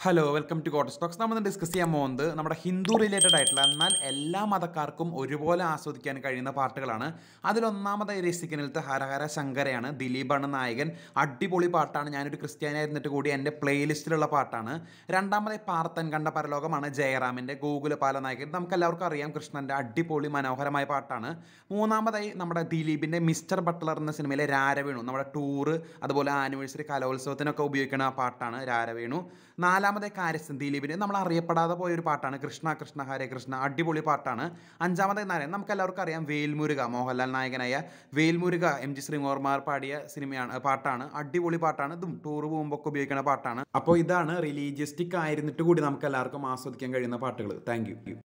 hello welcome to കോട്ട stocks നമ്മൾ discuss ചെയ്യാൻ പോകുന്നത് നമ്മുടെ ഹിന്ദു റിലേറ്റഡ് ആയിട്ടുള്ള എന്നാൽ എല്ലാ മതക്കാർക്കും ഒരുപോലെ ആസ്വദിക്കാൻ കഴിയുന്ന പാട്ടുകളാണ് അതിലൊന്നാമതായി രസിക്കുന്നിടത്ത് ഹരഹര ശങ്കരയാണ് ദിലീപാണ് നായകൻ അടിപൊളി പാട്ടാണ് ഞാനൊരു ക്രിസ്ത്യാനിയായിരുന്നിട്ട് കൂടി എൻ്റെ പ്ലേലിസ്റ്റിലുള്ള പാട്ടാണ് രണ്ടാമതായി പാർത്തൻ കണ്ട പരലോകമാണ് ജയറാമിൻ്റെ ഗോകുലപാല നായകൻ നമുക്ക് എല്ലാവർക്കും അറിയാം കൃഷ്ണൻ്റെ അടിപൊളി മനോഹരമായ പാട്ടാണ് മൂന്നാമതായി നമ്മുടെ ദിലീപിൻ്റെ മിസ്റ്റർ ബട്ട്ലർ എന്ന സിനിമയിലെ രാരവേണു നമ്മുടെ ടൂറ് അതുപോലെ ആനിവേഴ്സറി കലോത്സവത്തിനൊക്കെ ഉപയോഗിക്കുന്ന ആ പാട്ടാണ് രാരവേണു നാലാമത്തെ കാര്യസ്ഥൻ ദിലീപിന് നമ്മൾ അറിയപ്പെടാതെ പോയ ഒരു പാട്ടാണ് കൃഷ്ണ കൃഷ്ണ ഹരേ കൃഷ്ണ അടിപൊളി പാട്ടാണ് അഞ്ചാമത്തെ നാരായണൻ നമുക്ക് എല്ലാവർക്കും അറിയാം വേൽമുരുക മോഹൻലാൽ നായകനായ വേൽമുരുക എം ജി ശ്രീകുമാർ പാടിയ സിനിമയാണ് പാട്ടാണ് അടിപൊളി പാട്ടാണ് ഇതും ടൂർ പോകുമ്പോൾ ഒക്കെ ഉപയോഗിക്കുന്ന പാട്ടാണ് അപ്പോൾ ഇതാണ് റിലീജിയസ്റ്റിക് ആയിരുന്നിട്ട് കൂടി നമുക്ക് എല്ലാവർക്കും ആസ്വദിക്കാൻ കഴിയുന്ന പാട്ടുകൾ താങ്ക്